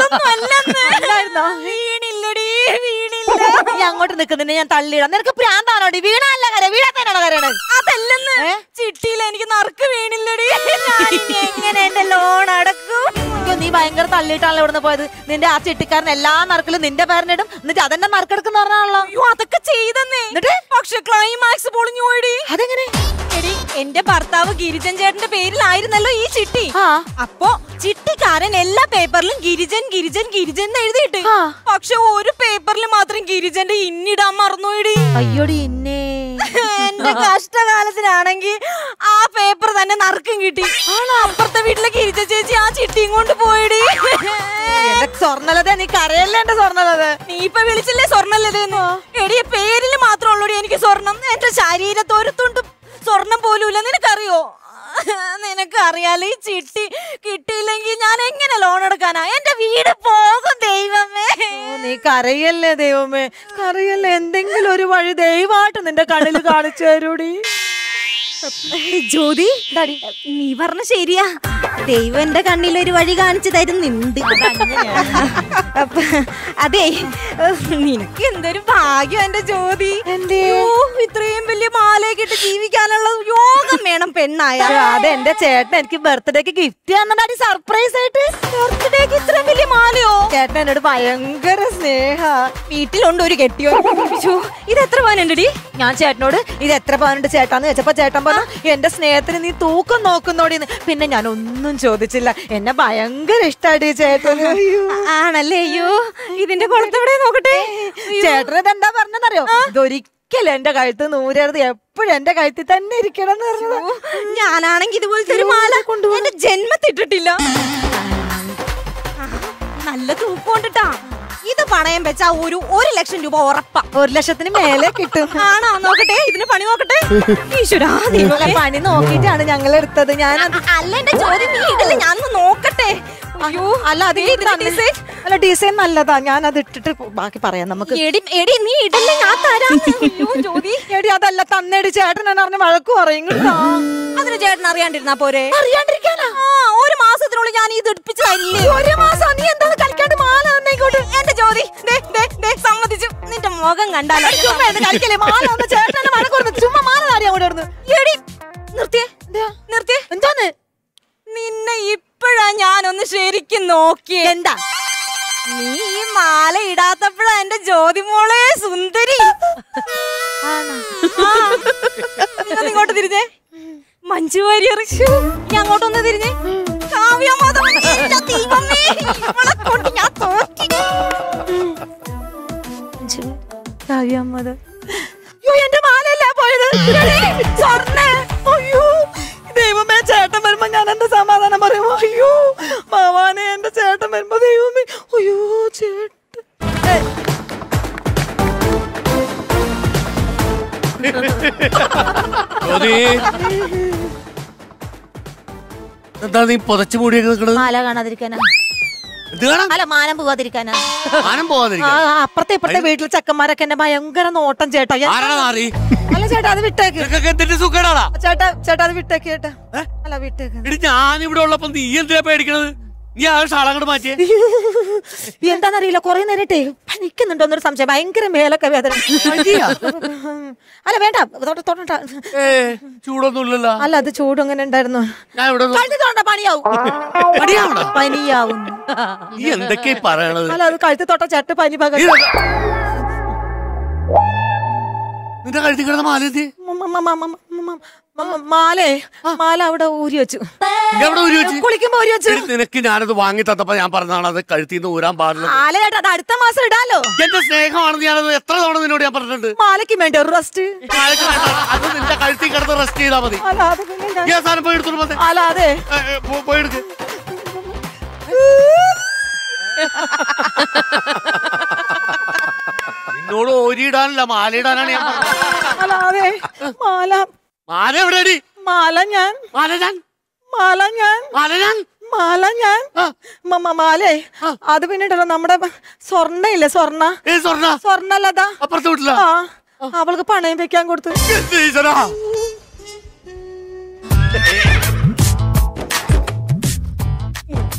അതൊന്നും അല്ലെന്ന് അല്ലായിരുന്നോ? വീണില്ലടി വീണില്ല നീ അങ്ങോട്ട് നിൽക്കുന്നതിന് ഞാൻ തള്ളിയിടാം നിനക്ക് പ്രാന്താണോടി വീണല്ല കര വീഴാത്തനാണോ കരയണത് അതല്ലെന്ന് ചിട്ടിയിൽ എനിക്ക് നറുക്ക് വീണില്ലടി ഞാനിനി എങ്ങനെ എന്റെ ലോൺ അടക്കും അയ്യോ നീ ഭയങ്കര തള്ളിയിട്ടാണല്ലോ ഇവിടുന്ന് പോയത് നിന്റെ ആ ചിട്ടിക്കാരൻ എല്ലാ നറുക്കിലും നിന്റെ പേരിനിടും എന്നിട്ട് അതെന്നെ നറുക്കെടുക്കുന്ന പറഞ്ഞാണല്ലോ അയ്യോ അതൊക്കെ ചെയ്തെന്നേ എന്നിട്ട്? പക്ഷെ ക്ലൈമാക്സ് പൊളിഞ്ഞു പോയിടി അതെങ്ങനെ എടി എന്റെ ഭർത്താവ് ഗിരിജൻ ചേട്ടന്റെ പേരിലായിരുന്നല്ലോ ഈ ചിട്ടി ആ. അപ്പോ ചിട്ടിക്കാരൻ എല്ലാ പേപ്പറിലും ഗിരിജൻ ഗിരിജൻ ഗിരിജൻ എന്ന് എഴുതിയിട്ട് ആ. പക്ഷെ ഒരു പേപ്പറിൽ മാത്രം ഗിരിജന്റെ ഇന്നിടാൻ മറന്നുപോയിടി അയ്യോടി ഇന്നേ എന്റെ കഷ്ടകാലത്തിനാണെങ്കിൽ ആ പേപ്പർ തന്നെ നറുക്കും കിട്ടി അപ്പുറത്തെ വീട്ടിലെ ഗിരിജ ചേച്ചി ആ ചിട്ടിയും കൊണ്ട് പോയിടി എന്റെ സ്വർണ്ണലത നീ കരയല്ലേ എന്റെ സ്വർണ്ണലത നീ ഇപ്പൊ വിളിച്ചില്ലേ സ്വർണ്ണല്ലതെന്ന് എടിയ പേരിൽ മാത്രമുള്ളൂടി എനിക്ക് സ്വർണം എന്റെ ശരീരത്ത് ഒരു തുണ്ട് സ്വർണം പോലുമില്ല നിനക്കറിയോ നിനക്ക് അറിയാലോ ഈ ചിട്ടി കിട്ടിയില്ലെങ്കിൽ ഞാൻ എങ്ങനെ ലോൺ എടുക്കാനാ എന്റെ വീട് പോകും ദൈവമേ നീ കരയല്ലേ ദൈവമേ കരയല്ലേ എന്തെങ്കിലും ഒരു വഴി ദൈവമായിട്ട് നിന്റെ കണ്ണിൽ കാണിച്ചു തരൂടി ജ്യോതി നീ പറഞ്ഞ ശരിയാ ദൈവം എന്റെ കണ്ണിൽ ഒരു വഴി കാണിച്ചു തരുന്നുണ്ട് അപ്പൊ അതെ നിനക്ക് എന്തൊരു ഭാഗ്യം എന്റെ ജ്യോതി അയ്യോ, ഇത്രയും വലിയ മാലയൊക്കെ ഇട്ട് ജീവിക്കാനുള്ള യോഗം വേണം പെണ്ണായ അത് എന്റെ ചേട്ടൻ എനിക്ക് ബർത്ത്ഡേക്ക് ഗിഫ്റ്റ് തന്നതാടി സർപ്രൈസ് ആയിട്ട് ബർത്ത്ഡേക്ക് ഇത്രയും വലിയ മാലയോ ചേട്ടൻ എന്നോട് ഭയങ്കര സ്നേഹ വീട്ടിലുണ്ട് ഒരു കെട്ടിയോ അയ്യോ, ഇത് എത്ര പവനുണ്ടടി ഞാൻ ചേട്ടനോട് ഇത് എത്ര പവനുണ്ട് ചേട്ടാന്ന് വെച്ചപ്പോ ചേട്ടൻ പറഞ്ഞു എന്റെ സ്നേഹത്തിന് നീ തൂക്കം നോക്കുന്നോടിന്ന് പിന്നെ ഞാൻ ഒന്നും ചോദിച്ചില്ല എന്നെ ഭയങ്കര ഇഷ്ടാടി ചേട്ടന് അയ്യോ. ആണല്ലേ അയ്യോ ഇതിന്റെ കുളത്തെവിടെ നോക്കട്ടെ ചേട്ടന് ഇതെന്താ പറഞ്ഞതറിയോ ഇതൊരിക്കലും എന്റെ കഴുത്ത് നൂരരുത് എപ്പോഴും എന്റെ കഴുത്തിൽ തന്നെ ഇരിക്കണം എന്ന് പറഞ്ഞത് ഞാനാണെങ്കി ഇതുപോലത്തെ ഒരു മാല എന്റെ ജന്മത്തിട്ടിട്ടില്ല നല്ല തൂക്കം കൊണ്ടിട്ടാ ഇത് പണയം വെച്ചാ ഒരു ഒരു ലക്ഷം രൂപ ഉറപ്പാ ഒരു ലക്ഷത്തിന് മേലെ കിട്ടും ആണോ നോക്കട്ടെ ഇതിന് പണി നോക്കട്ടെ ഈശ്വരാ ദൈവമേ. അല്ല, പണി നോക്കിയിട്ടാണ് ഞങ്ങൾ എടുത്തത് ഞാൻ അ- അല്ല എന്റെ ചോദ്യം നീ ഇടല്ലേ ഞാൻ ഒന്ന് നോക്കട്ടെ അയ്യോ അല്ല അത് ദേ ഇതിന്റെ design. അല്ല ഡിസൈൻ നല്ലതാ ഞാൻ അത് ഇട്ടിട്ട് ബാക്കി പറയാം നമുക്ക് എടി എടി നീ ഇടല്ലേ ഞാൻ തരാം അയ്യോ ജ്യോതി എടി അതല്ല തന്നേടി ചേട്ടൻ എന്നെ പറഞ്ഞ വഴക്ക് പറയും കേട്ടോ അതിന് ചേട്ടൻ അറിയാണ്ടിരുന്നാ പോരെ അറിയാണ്ടിരിക്കാനാ ആ ഒരു മാസത്തിനുള്ളിൽ ഞാൻ ഇത് എടുപ്പിച്ചു തരില്ലേ ഒരു മാസം നീ എന്താ കളിക്കാണ്ട് മാല തന്നേക്കോട്ട് എന്റെ ജ്യോതി ദേ, ദേ, ദേ, സമ്മതിച്ചു നിന്റെ മുഖം കണ്ടാലോ ചുമ്മാ എന്ന് കളിക്കല്ലേ മാല ഒന്ന് ചേട്ടനെ വഴക്ക് പറഞ്ഞു ചുമ്മാ മാല അറിയാൻ കൂടെ ഇരുന്ന് എടി നിർത്തിയേ നിർത്തിയേ എന്താന്ന് നിന്നെ ഇപ്പോഴാ ഞാനൊന്ന് ശരിക്കും നോക്കിയേ എന്താ നീ ഈ മാല ഇടാത്തപ്പോഴാ എന്റെ ജ്യോതി മോളെ സുന്ദരി ആ, നീ ഒന്ന് ഇങ്ങോട്ട് തിരിഞ്ഞേ മഞ്ജു വാര്യർ നീ അങ്ങോട്ടൊന്ന് തിരിഞ്ഞേ കാവ്യമാധവൻ എന്റെ ദൈവമേ, ഇവളെ കൊണ്ട് ഞാൻ തോറ്റി കാവ്യമ്മത് അയ്യോ എന്റെ മാലയല്ല പോയത് സ്വർണ്ണ അയ്യോ ദൈവമേ ചേട്ടൻ വരുമ്പോ ഞാൻ എന്റെ സമാധാനം പറയുമോ അയ്യോ മാവാനെ എന്റെ ചേട്ടൻ വരുമ്പോ ദൈവമേ അയ്യോ ചേട്ടൻ ഏയ്, ജ്യോതി എന്താ നീ പുതച്ചു മൂടിയൊക്കെ നിക്കണത് മാല കാണാതിരിക്കാനാ എന്ത് കാണാൻ അല്ല മാനം പോവാതിരിക്കാനാ ആനം ആ പോവാതിരിക്കാൻ ആ, അപ്പുറത്തെ ഇപ്പുറത്തെ വീട്ടിലെ ചെക്കന്മാരൊക്കെ എന്നെ ഭയങ്കര നോട്ടം ചേട്ടാ ഞാൻ- ആരാണ് നാറി അല്ല ചേട്ടാ അത് വിട്ടേക്ക് നിനക്കൊക്കെ എന്തിന്റെ സുഖേടാടാ ചേട്ടാ ചേട്ടാ അത് വിട്ടേക്ക് ചേട്ടാ അല്ല വിട്ടേക്ക് ഇടി ഞാൻ ഇവിടെ ഉള്ളപ്പോ നീ എന്തിനാ പേടിക്കണത് നീ ആ ഷാളങ്ങോട്ട് മാറ്റിയേ എന്താന്നറിയില്ല കൊറേ നേരിട്ടേ പനിക്കുന്നുണ്ടോ എന്നൊരു സംശയം ഭയങ്കര മേലൊക്കെ വേദന പനിയാ? അല്ല വേണ്ട തൊട- തൊടണ്ട ഏ ചൂടൊന്നും ഇല്ലല്ലോ അല്ല അത് ചൂട് അങ്ങനെ ഉണ്ടായിരുന്നു ഞാൻ ഇവിടെ ഒന്ന് കഴുത്തി തൊണ്ട പണിയാവും പണിയാവണോ? പനിയാവും നീ എന്തൊക്കെയാ ഈ പറയണത് അല്ല അത് കഴുത്തി തൊട്ട ചേട്ട പനി നീ പകരും ഇതൊക്കെ- നിന്റെ കഴുത്തി കിടന്ന മാല എന്തി മാലേ മാല അവിടെ ഊരി വെച്ചു നീ എവിടെ ഊരി വെച്ച് കുളിക്കുമ്പോ ഊരി വെച്ചു എടി, നിനക്ക് ഞാനത് വാങ്ങി തന്നപ്പോ ഞാൻ പറഞ്ഞതാണ് അത് കഴുത്തിന്ന് ഊരാൻ പാടില്ല മാല ചേട്ടാ അത് അടുത്ത മാസം ഇടാലോ എന്റെ സ്നേഹമാണെന്ന് ഞാനത് എത്ര തവണ നിന്നോട് ഞാൻ പറഞ്ഞിട്ടുണ്ട് മാലയ്ക്ക് വേണ്ടി ഒരു റെസ്റ്റ് നാളേക്ക് വേണ്ട. അത് നിന്റെ കഴുത്തിൽ കിടന്ന് റെസ്റ്റ് ചെയ്താൽ മതി അല്ല അത് പിന്നെ ഞാൻ- ഈ ആ സാധനം പോയി എടുത്തോണ്ട് വന്നേ. അല്ല അതെ ഏ, ഏ, പോ- പോയി എടുക്ക് നിന്നോട് ഓരിയിടാനല്ല മാലയിടാനാണ് ഞാൻ പറഞ്ഞത് അല്ല അതെ മാല മാല എവിടെയാടി മാല ഞാൻ മാല ഞാൻ മാല ഞാൻ മാല ഞാൻ മാല ഞാൻ ആ. മ- മ- മാലേ അത് പിന്നെ ഉണ്ടല്ലോ നമ്മുടെ സ്വർണ്ണ ഇല്ലേ സ്വർണ്ണ ഏ സ്വർണ്ണ സ്വർണ്ണല്ലതാ അപ്പുറത്ത് വിട്ടില്ല ആ അവൾക്ക് പണയം വെക്കാൻ കൊടുത്തു ഈശ്വരാ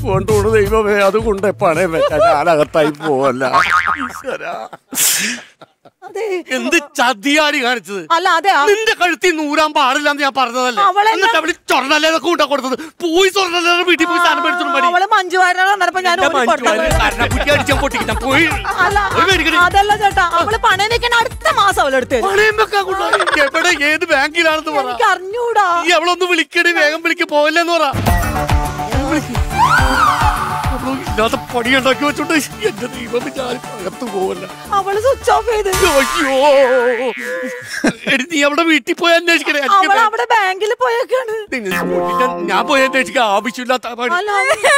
കൊണ്ടുകൊണ്ട് ദൈവമേ അതുകൊണ്ട് പണയം വെക്കാൻ ഞാനകത്തായി പോവല്ല ഈശ്വരാ. അതെ എന്ത് ചതിയാടി കാണിച്ചത് അല്ല അതെ ആ- നിന്റെ കഴുത്തിൽ നൂരാൻ പാടില്ലെന്ന് ഞാൻ പറഞ്ഞതല്ലേ അവളെന്നെ- എന്നിട്ട് അവള് ചൊറനല്ലേ കൂട്ടാ കൊടുത്തത് പോയി ചൊറനല്ലേ വീട്ടിൽ പോയി സാധനം മേടിച്ചോണ്ട് മതി അവള് മഞ്ജു വാര്യർ വന്നപ്പോ ഞാൻ ഓടി കൊടുത്തത്. അടിച്ചാൻ പൊട്ടിക്കാൻ പോയി അല്ല ഒരു മേടിക്കണേ. അതല്ല ചേട്ടാ അവള് പണയം വെക്കാൻ അടുത്ത മാസം അവളെടുത്ത് തരും. പണയം വെക്കാൻ കൊണ്ടുപോയി എവിടെ ഏത് ബാങ്കിലാണെന്ന് പറ എനിക്ക് അറിഞ്ഞൂടാ ഈ അവളൊന്ന് വിളിക്കണേ വേഗം വിളിക്ക് പോവില്ലെന്ന് പറ വിളിക്ക്. അവള് ഇല്ലാത്ത പണി ഉണ്ടാക്കി വെച്ചോണ്ട് എന്റെ ദൈവം ഞാൻ അകത്ത് പോവല്ല അവള് സ്വിച്ച് ഓഫ് ചെയ്ത് അയ്യോ എടി നീ അവിടെ വീട്ടിൽ പോയി അന്വേഷിക്കണേ എനിക്ക് അവൾ വേ- അവിടെ ബാങ്കിൽ പോയേക്കാണ് നിങ്ങൾ ഞാൻ- ഞാൻ പോയി അന്വേഷിക്കാൻ ആവശ്യമില്ലാത്ത പണി അല്ല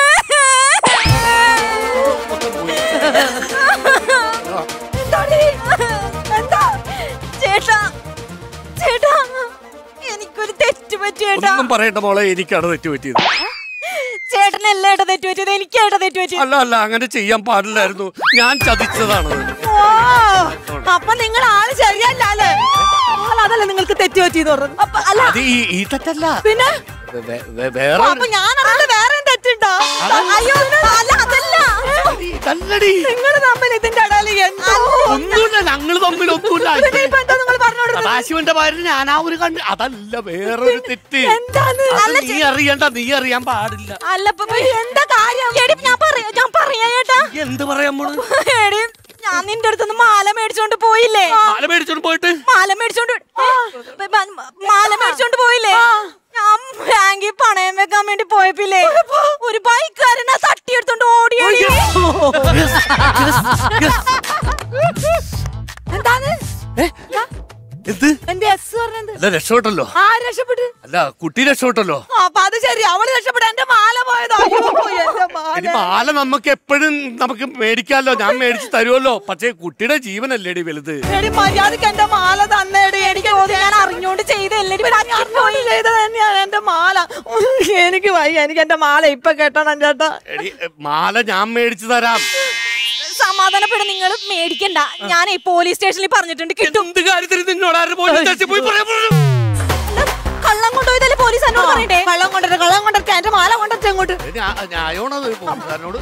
എന്താടി? എന്താ ചേട്ടാ ചേട്ടാ എനിക്കൊരു തെറ്റ് പറ്റി ചേട്ടാ ഒന്നും പറയണ്ട മോളെ എനിക്കാണ് തെറ്റ് പറ്റിയത് ചേട്ടനല്ല ഏട്ടാ തെറ്റ് പറ്റിയത് എനിക്കേട്ടാ തെറ്റ് പറ്റിയത് അല്ല അല്ല അങ്ങനെ ചെയ്യാൻ പാടില്ലായിരുന്നു ഞാൻ ചതിച്ചതാണ് ഓ അപ്പൊ നിങ്ങൾ ആള് ശരിയല്ല അല്ലേ അല്ല അതല്ല നിങ്ങൾക്ക് തെറ്റ് പറ്റിയെന്ന് പറഞ്ഞത് അപ്പൊ അല്ല അത് ഈ ഈ തെറ്റല്ല പിന്നെ വേ- വേ- വേറെ അപ്പൊ ഞാൻ അറിയാതെ വേറെ തെറ്റുണ്ടോ അയ്യോ അല്ല അതല്ല ഇതല്ലടി നിങ്ങൾ തമ്മിൽ ഇതിന്റെ ഇടയിൽ എന്തോ ഒന്നുമില്ല ഞങ്ങള് തമ്മിൽ ഒന്നുമില്ല പിന്നെ ഇപ്പൊ എന്താ നിങ്ങൾ പറഞ്ഞു കൊടുത്തത് സദാശിവന്റെ ഭാര്യ ഞാൻ ആ ഒരു കണ്ട് അതല്ല വേറൊരു തെറ്റ് എന്താണ് അത് നീ അറിയണ്ട നീ അറിയാൻ പാടില്ല അല്ല ഇപ്പൊ പോയി എന്താ കാര്യം എടി ഞാൻ പറയാ ഞാൻ പറയാ ചേട്ടാ നീ എന്ത് പറയാൻ പോണ് എടി ഞാൻ നിന്റെ അടുത്തുനിന്ന് മാല മേടിച്ചോണ്ട് പോയില്ലേ ആല മേടിച്ചോണ്ട് പോയിട്ട് മാല മേടിച്ചോണ്ട് ഏ, ബ- ബ- മാല മേടിച്ചോണ്ട് പോയില്ലേ ഞാൻ ബാങ്കിൽ പണയം വെക്കാൻ വേണ്ടി പോയപ്പില്ലേ ഒരു ബൈക്കാരനെ തട്ടിയെടുത്തോണ്ട് ഓടിയോടി Yes, yes, yes. എന്താണ് ഏ? എന്ത് എന്റെ എസ് പറഞ്ഞത് അല്ല രക്ഷപ്പെട്ടല്ലോ ആ രക്ഷപ്പെട്ട് അല്ല കുട്ടി രക്ഷപ്പെട്ടല്ലോ അപ്പൊ അത് ശരി അവള് രക്ഷപ്പെട്ടു എന്റെ മാല പോയതോ അയ്യോ എന്റെ മാല ഇനി മാല നമുക്ക് എപ്പോഴും നമുക്ക് മേടിക്കാമല്ലോ ഞാൻ മേടിച്ച് തരുമല്ലോ പക്ഷേ കുട്ടിയുടെ ജീവനല്ലേടി വലുത് എടി മര്യാദക്ക് എന്റെ മാല തന്നേടി എനിക്ക് ഇത് ഞാൻ അറിഞ്ഞോണ്ട് ചെയ്തല്ലേ അറിഞ്ഞോണ്ട് ചെയ്തത് തന്നെയാണ് എന്റെ മാല എനിക്ക് വയ്യ എനിക്ക് എന്റെ മാല ഇപ്പൊ കെട്ടണം ചേട്ടാ എടി എ, മാല ഞാൻ മേടിച്ചു തരാം സമാധാനപ്പെടെ നിങ്ങൾ മേടിക്കണ്ട ഞാൻ പോലീസ് സ്റ്റേഷനിൽ പറഞ്ഞിട്ടുണ്ട് കിട്ടും എന്ത് കാര്യത്തിന് നിന്നോട് ആരും പോലീസ് സ്റ്റേഷനിൽ പോയി പറയാൻ പറഞ്ഞു? കള്ളം കൊണ്ടുപോയതല്ലേ പോലീസ് എന്നോട് പറയണ്ടേ കള്ളം കൊണ്ടിട്ട് കള്ളം കൊണ്ടിട്ട് എന്റെ മാല കൊണ്ടിട്ട് അങ്ങോട്ട് എടി, ആ- ന്യായമാണത് പോലീസുകാരനോട്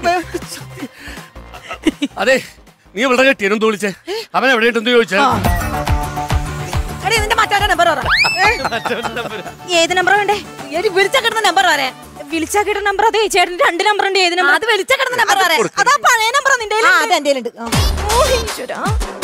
അതെ നീ ഇവിടെ കെട്ടിയെന്ന് വിളിച്ചേ അവൻ എവിടെയുണ്ടെന്ന് ചോദിച്ചേ എടി നിന്റെ മറ്റേ നമ്പർ പറ ഏത് നമ്പർ വേണ്ടേ എടി വിളിച്ച കിടന്ന നമ്പർ പറയാ വിളിച്ചാ കിട്ടുന്ന നമ്പർ അതെ ചേട്ടൻ രണ്ട് നമ്പർ ഉണ്ട് ഏത് നമ്പർ അത് വിളിച്ച കിടന്ന നമ്പർ പറയാ അതാ പഴയ നമ്പർ നിന്റെ ആ അത് എന്റെ ഉണ്ട് ഓ ഈശ്വരാ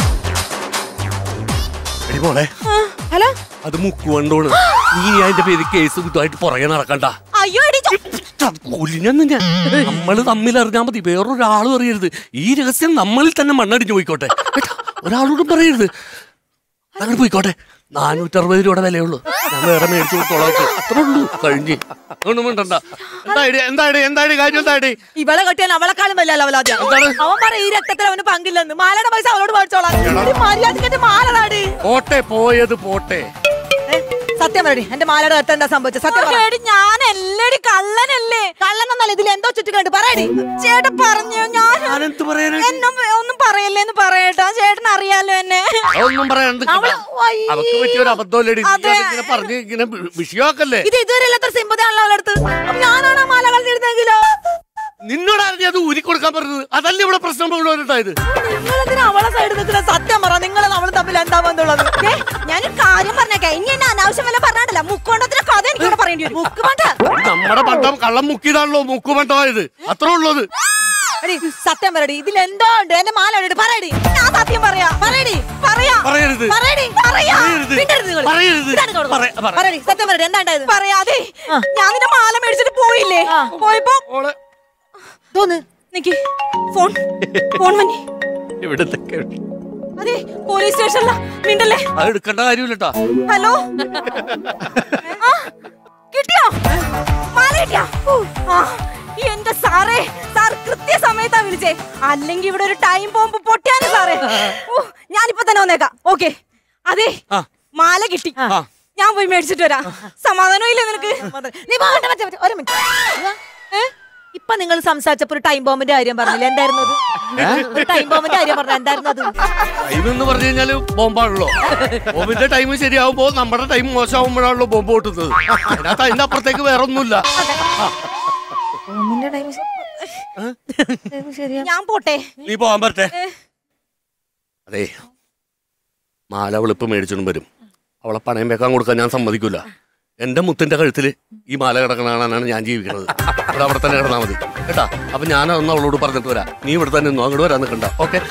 എടി മോളെ ഹലോ അത് മുക്കുകൊണ്ടോണ് നീ അതിന്റെ പേര് കേസ് ഇതായിട്ട് പുറകെ നടക്കണ്ട അയ്യോ എടി ചോ- കൊല്ലിനെന്ന് ഞാൻ നമ്മള് തമ്മിൽ അറിഞ്ഞാൽ മതി വേറൊരാളും അറിയരുത് ഈ രഹസ്യം നമ്മളിൽ തന്നെ മണ്ണടിഞ്ഞു പോയിക്കോട്ടെ കേട്ടോ? ഒരാളോടും പറയരുത് അങ്ങനെ പോയിക്കോട്ടെ നാനൂറ്ററുപത് രൂപയുടെ വിലയുള്ളൂ ഞാൻ വേറെ മേടിച്ചു കൊടുത്തോളാം അത്രേ ഉള്ളൂ കഴിഞ്ഞ് ഒന്നും മിണ്ടണ്ട എന്താടി എന്താടി എന്താടി കാര്യം എന്താടി ഇവളെ കെട്ടിയാൽ അവളെക്കാളും വലിയ അവലാദ്യം എന്താണ്? അവൻ പറയും ഈ രക്തത്തിൽ അവന് പങ്കില്ലെന്ന് മാലയുടെ പൈസ അവളോട് മേടിച്ചോളാം എടി, മര്യാദക്ക് എന്റെ മാല നാടി പോട്ടെ പോയത് പോട്ടെ സത്യം പറയടി എന്റെ മാലയുടെ അടുത്ത് എന്താ സംഭവിച്ചത് സത്യം പറ എടി ഞാൻ എല്ലടി കള്ളനല്ലേ കള്ളനൊന്നല്ല ഇതിൽ എന്തോ ചുറ്റിക്കണ്ട് പറയടി ചേട്ടൻ പറഞ്ഞു ഞാൻ ഞാനെന്ത് പറയാനാ എന്നും ഒന്നും പറയല്ലേന്ന് പറയട്ടാ ചേട്ടൻ അറിയാലോ എന്നെ ഒന്നും പറയാണ്ട് അവള് വയ്യ. അവക്ക് പറ്റിയ ഒരു അബദ്ധമല്ലേടി നീ അതെ. അതിങ്ങനെ പറഞ്ഞ് ഇങ്ങനെ വി- വിഷയമാക്കല്ലേ ഇത് ഇതുവരെ ഇല്ലാത്ത സിമ്പതി ആണല്ലോ അവളുടെ അടുത്ത് അപ്പൊ ഞാനാണ് ആ മാല കളഞ്ഞിരുന്നെങ്കിലോ നിന്നോടായിരുന്നു അത് ഊരി കൊടുക്കാൻ പറഞ്ഞത് അതല്ലേ ഇവിടെ പ്രശ്നം മുഴുവൻ ഉണ്ടായത് നിങ്ങളെന്തിനാ അവളെ സൈഡ് നിൽക്കുന്ന സത്യം പറ നിങ്ങൾ നമ്മൾ തമ്മിൽ എന്താ ബന്ധമുള്ളത് ദേ, ഞാനൊരു കാര്യം പറഞ്ഞേക്കാം ഇനി എന്നെ അനാവശ്യം വല്ല പറഞ്ഞാണ്ടല്ല മുക്കോണ്ടത്തിന്റെ കഥ എനിക്ക് ഇവിടെ പറയേണ്ടി വരും മുക്ക് വേണ്ട നമ്മുടെ പണ്ടം കള്ളം മുക്കിയതാണല്ലോ മുക്കുപണ്ടമായത് അത്രേ ഉള്ളത് എടി സത്യം പറയടി ഇതിൽ എന്തോ ഉണ്ട് എന്റെ മാല എവിടെ പറയടി ഞാൻ സത്യം പറയാ പറയടി പറയാ പറയരുത് പറയടി പറയാ പറയരുത്. മിണ്ടരുത് നിങ്ങള്. പറയരുത്. ഇതാണ് ഇങ്ങോട്ട് പറ- പറ. പറയടി സത്യം പറയടി എന്താ ഉണ്ടായത് പറയാതെ ഞാൻ നിന്റെ മാല മേടിച്ചിട്ട് പോയില്ലേ ആ. പോയപ്പോ ഓളെ തോന്ന് നിക്ക് ഫോൺ ഫോൺ മനി ഇവിടത്തൊക്കെ അതെ പോലീസ് സ്റ്റേഷനില മിണ്ടല്ലേ അത് എടുക്കേണ്ട കാര്യമില്ലട്ടാ ഹലോ ആ, കിട്ടിയോ മാല കിട്ടിയോ ഊ, ആ, എന്റെ സാറേ സാർ കൃത്യസമയത്താ വിളിച്ചേ അല്ലെങ്കിൽ ഇവിടെ ഒരു ടൈം ബോംബ് പൊട്ടിയാന് സാറേ ഓ ഞാനിപ്പോ തന്നെ വന്നേക്കാം ഓക്കെ അതെ ആ. മാല കിട്ടി ആ. ഞാൻ പോയി മേടിച്ചിട്ട് വരാം സമാധാനം ഇല്ലേ നിനക്ക് നീ വേണ്ട മറ്റേ മറ്റേ ഒരു മിനിറ്റ് ഏ? ഇപ്പൊ നിങ്ങൾ സംസാരിച്ചപ്പോ ഒരു ടൈം ബോംബിന്റെ കാര്യം പറഞ്ഞില്ല എന്തായിരുന്നു അത് ഒരു ടൈം ബോംബിന്റെ കാര്യം പറഞ്ഞ എന്തായിരുന്നു അത് ടൈം എന്ന് പറഞ്ഞു കഴിഞ്ഞാല് ബോംബാണല്ലോ ബോംബിന്റെ ടൈം ശരിയാവുമ്പോ നമ്മുടെ ടൈം മോശമാകുമ്പോഴാണല്ലോ ബോംബ് പൊട്ടുന്നത് അതിനകത്ത് അതിന്റെ അപ്പുറത്തേക്ക് വേറെ ഒന്നുമില്ല ആ. റൂമിന്റെ ടൈം ശരിയാ ഞാൻ പോട്ടെ നീ പോവാൻ പറ്റേ അതെ മാല വെളുപ്പ് മേടിച്ചോണ്ടും വരും അവളെ പണയം വെക്കാൻ കൊടുക്കാൻ ഞാൻ സമ്മതിക്കൂല എന്റെ മുത്തിന്റെ കഴുത്തില് ഈ മാല കിടക്കണ കാണാനാണ് ഞാൻ ജീവിക്കുന്നത് ഇവിടെ അവിടെ തന്നെ കിടന്നാ മതി കേട്ടാ അപ്പൊ ഞാൻ അതൊന്ന് അവളോട് പറഞ്ഞിട്ട് വരാം നീ ഇവിടെ തന്നെ നിന്നോ അങ്ങോട്ട് വരാൻ നിൽക്കണ്ട ഓക്കെ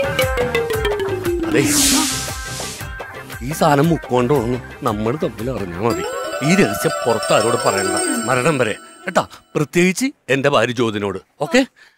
അതെ ഈ സാധനം മുക്കോണ്ട് വന്നു നമ്മൾ തമ്മിൽ അറിഞ്ഞാൽ മതി ഈ രഹസ്യം പുറത്താരോട് പറയണ്ട മരണം വരെ കേട്ടാ പ്രത്യേകിച്ച് എന്റെ ഭാര്യ ജ്യോതിനോട് ഓക്കെ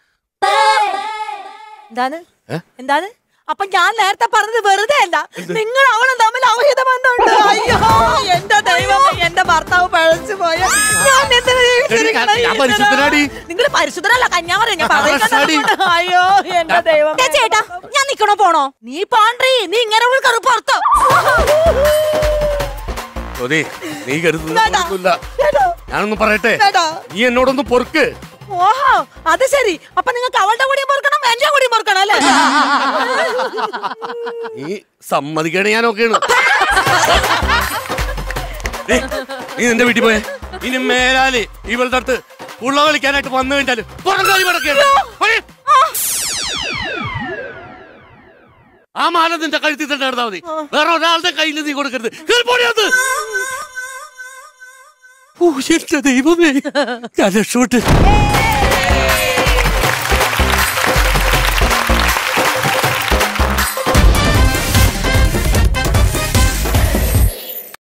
എന്താണ് ഏ? എന്താണ് അപ്പൊ ഞാൻ നേരത്തെ പറഞ്ഞത് വെറുതെ അല്ല നിങ്ങൾ അവളും തമ്മിൽ അവഹിത ബന്ധമുണ്ട് അയ്യോ എന്റെ ദൈവം എന്റെ ഭർത്താവ് പഴച്ചു പോയ ഞാൻ എന്തിനാ ജീവിച്ചിരിക്കണേ? ഞാൻ- ഞാൻ പരിശുദ്ധനാടി. നിങ്ങൾ പരിശുദ്ധനല്ല കന്യാമര ഞാൻ ആശാടി. പറയുന്നത് അയ്യോ എന്റെ ദൈവം ദേ ചേട്ടാ ഞാൻ നിക്കണോ പോണോ നീ പാണ്ടി നീ ഇങ്ങനെ ഒരു കറുപ്പ് അർത്ഥം ജ്യോതി നീ കരുതുന്നില്ല ഞാനൊന്ന് പറയട്ടെ ചേട്ടാ. നീ എന്നോടൊന്ന് പൊറുക്ക് ഓഹോ അത് ശരി അപ്പൊ നിങ്ങൾക്ക് അവളുടെ കൂടിയും പൊറുക്കണം എന്റെ കൂടിയും പൊറുക്കണം അല്ലേ നീ സമ്മതിക്കണേ ഞാനൊക്കെയാണ് ഏയ്, നീ നിന്റെ വീട്ടിൽ പോയേ ഇനി മേലാല് ഇവളുടെ അടുത്ത് ഉള്ള കളിക്കാനായിട്ട് വന്നു കഴിഞ്ഞാല് പുറം കളി മടക്കുകയാണ്. പോയി. ആ മാല നിന്റെ കഴുത്തിൽ തന്നെ എടുത്താൽ മതി വേറെ ഒരാളുടെ കയ്യിൽ നീ കൊടുക്കരുത് കേറി പോടി അകത്ത്. ഓ എന്റെ ദൈവമേ ഞാൻ രക്ഷപ്പെട്ട്